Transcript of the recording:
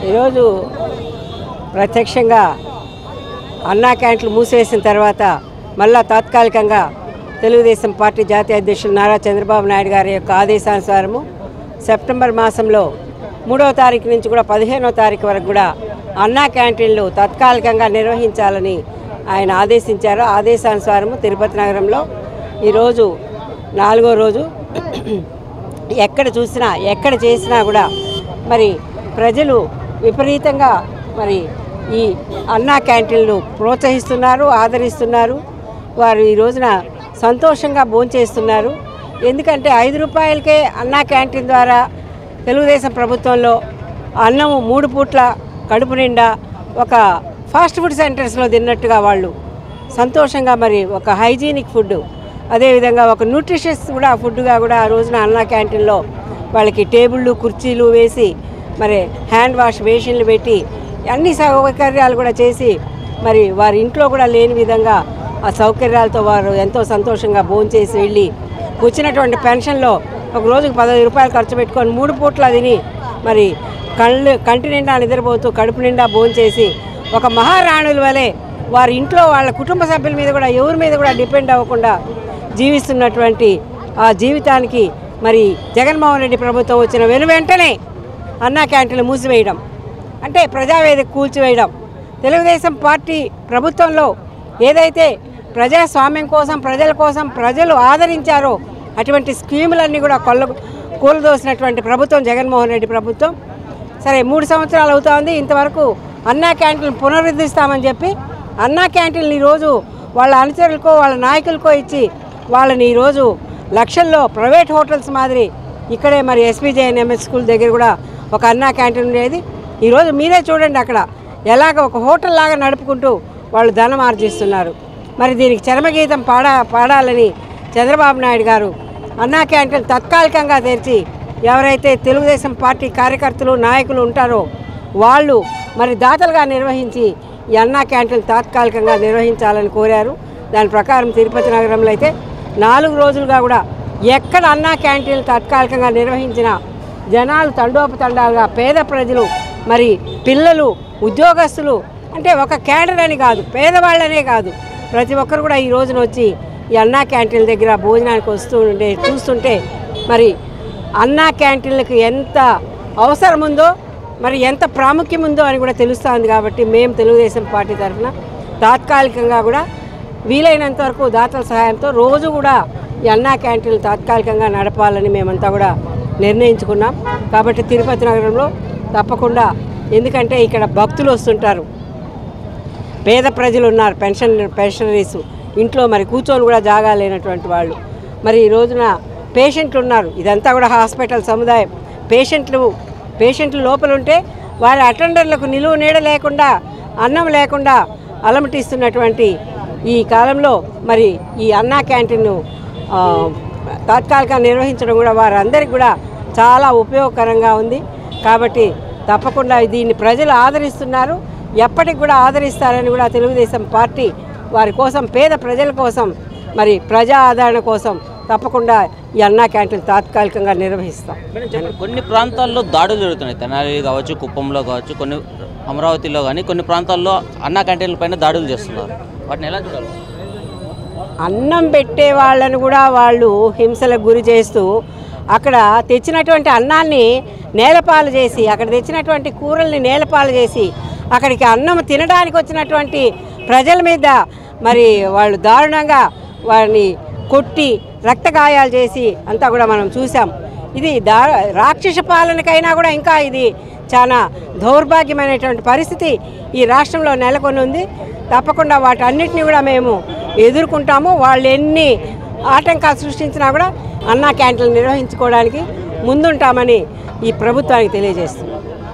ఈరోజు ప్రత్యక్షంగా అన్నా క్యాంట్లు మూసివేసిన తర్వాత మళ్ళా తాత్కాలికంగా తెలుగుదేశం పార్టీ జాతీయ అధ్యక్షులు నారా చంద్రబాబు నాయుడు గారి యొక్క ఆదేశానుసారము సెప్టెంబర్ మాసంలో మూడవ తారీఖు నుంచి కూడా పదిహేనవ తారీఖు వరకు కూడా అన్నా క్యాంటీన్లు తాత్కాలికంగా నిర్వహించాలని ఆయన ఆదేశించారు ఆదేశానుసారము తిరుపతి నగరంలో ఈరోజు నాలుగో రోజు ఎక్కడ చూసినా ఎక్కడ చేసినా కూడా మరి ప్రజలు విపరీతంగా మరి ఈ అన్నా క్యాంటీన్లు ప్రోత్సహిస్తున్నారు ఆదరిస్తున్నారు వారు ఈ రోజున సంతోషంగా భోంచేస్తున్నారు ఎందుకంటే ఐదు రూపాయలకే అన్నా క్యాంటీన్ ద్వారా తెలుగుదేశం ప్రభుత్వంలో అన్నము మూడు పూట్ల కడుపు నిండా ఒక ఫాస్ట్ ఫుడ్ సెంటర్స్లో తిన్నట్టుగా వాళ్ళు సంతోషంగా మరి ఒక హైజీనిక్ ఫుడ్ అదేవిధంగా ఒక న్యూట్రిషియస్ కూడా ఫుడ్గా కూడా ఆ రోజున అన్నా క్యాంటీన్లో వాళ్ళకి టేబుళ్ళు కుర్చీలు వేసి మరి హ్యాండ్ వాష్ బేసిన్లు పెట్టి అన్ని సౌకర్యాలు కూడా చేసి మరి వారి ఇంట్లో కూడా లేని విధంగా ఆ సౌకర్యాలతో వారు ఎంతో సంతోషంగా భోంచేసి వెళ్ళి వచ్చినటువంటి పెన్షన్లో ఒక రోజుకు పదహైదు రూపాయలు ఖర్చు పెట్టుకొని మూడు పూట్ల తిని మరి కళ్ళు కంటి నిండా నిద్రపోతూ కడుపు నిండా భోంచేసి ఒక మహారాణుల వలె వారి ఇంట్లో వాళ్ళ కుటుంబ సభ్యుల మీద కూడా ఎవరి మీద కూడా డిపెండ్ అవ్వకుండా జీవిస్తున్నటువంటి ఆ జీవితానికి మరి జగన్మోహన్ రెడ్డి ప్రభుత్వం వచ్చిన వెను వెంటనే అన్నా క్యాంటీన్లు మూసివేయడం అంటే ప్రజావేదిక కూల్చివేయడం తెలుగుదేశం పార్టీ ప్రభుత్వంలో ఏదైతే ప్రజాస్వామ్యం కోసం ప్రజల కోసం ప్రజలు ఆదరించారో అటువంటి స్కీములన్నీ కూడా కొల్ల కూలదోసినటువంటి ప్రభుత్వం జగన్మోహన్ రెడ్డి ప్రభుత్వం సరే మూడు సంవత్సరాలు అవుతోంది ఇంతవరకు అన్నా క్యాంటీన్ పునరుద్ధరిస్తామని చెప్పి అన్నా క్యాంటీన్లు ఈరోజు వాళ్ళ అనుచరులకో వాళ్ళ నాయకులకో ఇచ్చి వాళ్ళని ఈరోజు లక్షల్లో ప్రైవేట్ హోటల్స్ మాదిరి ఇక్కడే మరి ఎస్పీజేఎన్ ఎంఎస్ స్కూల్ దగ్గర కూడా ఒక అన్నా క్యాంటీన్ ఉండేది ఈరోజు మీరే చూడండి అక్కడ ఎలాగ ఒక హోటల్ లాగా నడుపుకుంటూ వాళ్ళు ధనం ఆర్జిస్తున్నారు మరి దీనికి చరమగీతం పాడా పాడాలని చంద్రబాబు నాయుడు గారు అన్నా క్యాంటీన్ తాత్కాలికంగా తెరిచి ఎవరైతే తెలుగుదేశం పార్టీ కార్యకర్తలు నాయకులు ఉంటారో వాళ్ళు మరి దాతలుగా నిర్వహించి ఈ అన్నా క్యాంటీన్ తాత్కాలికంగా నిర్వహించాలని కోరారు దాని ప్రకారం తిరుపతి నగరంలో అయితే నాలుగు రోజులుగా కూడా ఎక్కడ అన్నా క్యాంటీన్లు తాత్కాలికంగా నిర్వహించిన జనాలు తండోపతండాలుగా పేద ప్రజలు మరి పిల్లలు ఉద్యోగస్తులు అంటే ఒక క్యాడర్ అని కాదు పేదవాళ్ళనే కాదు ప్రతి ఒక్కరు కూడా ఈ రోజున వచ్చి ఈ అన్నా క్యాంటీన్ల దగ్గర భోజనానికి వస్తూ ఉండే చూస్తుంటే మరి అన్నా క్యాంటీన్లకు ఎంత అవసరం ఉందో మరి ఎంత ప్రాముఖ్యం ఉందో అని కూడా తెలుస్తుంది కాబట్టి మేము తెలుగుదేశం పార్టీ తరఫున తాత్కాలికంగా కూడా వీలైనంత వరకు దాతల సహాయంతో రోజు కూడా ఈ అన్నా క్యాంటీన్లు తాత్కాలికంగా నడపాలని మేమంతా కూడా నిర్ణయించుకున్నాం కాబట్టి తిరుపతి నగరంలో తప్పకుండా ఎందుకంటే ఇక్కడ భక్తులు వస్తుంటారు పేద ప్రజలు ఉన్నారు పెన్షన్ పెన్షనరీస్ ఇంట్లో మరి కూర్చొని కూడా జాగా లేనటువంటి వాళ్ళు మరి ఈ రోజున పేషెంట్లు ఉన్నారు ఇదంతా కూడా హాస్పిటల్ సముదాయం పేషెంట్లు పేషెంట్లు లోపల ఉంటే వారి అటెండర్లకు నిలువ నీడ లేకుండా అన్నం లేకుండా అలమటిస్తున్నటువంటి ఈ కాలంలో మరి ఈ అన్నా క్యాంటీన్ను ఆ, తాత్కాలికంగా నిర్వహించడం కూడా వారందరికీ కూడా చాలా ఉపయోగకరంగా ఉంది కాబట్టి తప్పకుండా దీన్ని ప్రజలు ఆదరిస్తున్నారు ఎప్పటికి కూడా ఆదరిస్తారని కూడా తెలుగుదేశం పార్టీ వారి కోసం పేద ప్రజల కోసం మరి ప్రజా ఆదరణ కోసం తప్పకుండా ఈ అన్నా క్యాంటీన్ తాత్కాలికంగా నిర్వహిస్తాం మేడం చెప్పండి కొన్ని ప్రాంతాల్లో దాడులు జరుగుతున్నాయి తెనాలి కావచ్చు కుప్పంలో కావచ్చు కొన్ని అమరావతిలో కానీ కొన్ని ప్రాంతాల్లో అన్నా క్యాంటీన్ల పైన దాడులు చేస్తున్నారు వాటిని ఎలా చూడాలి అన్నం పెట్టే వాళ్ళను కూడా వాళ్ళు హింసలకు గురి చేస్తూ అక్కడ తెచ్చినటువంటి అన్నాన్ని నేలపాలు చేసి అక్కడ తెచ్చినటువంటి కూరల్ని నేలపాలు చేసి అక్కడికి అన్నం తినడానికి వచ్చినటువంటి ప్రజల మీద మరి వాళ్ళు దారుణంగా వారిని కొట్టి రక్తగాయాలు చేసి అంతా కూడా మనం చూసాం ఇది దా రాక్షస పాలనకైనా కూడా ఇంకా ఇది చాలా దౌర్భాగ్యమైనటువంటి పరిస్థితి ఈ రాష్ట్రంలో నెలకొని ఉంది తప్పకుండా వాటన్నిటిని కూడా మేము ఎదుర్కొంటాము వాళ్ళు ఎన్ని ఆటంకాలు సృష్టించినా కూడా అన్నా క్యాంటీన్లు నిర్వహించుకోవడానికి ముందుంటామని ఈ ప్రభుత్వానికి తెలియజేస్తుంది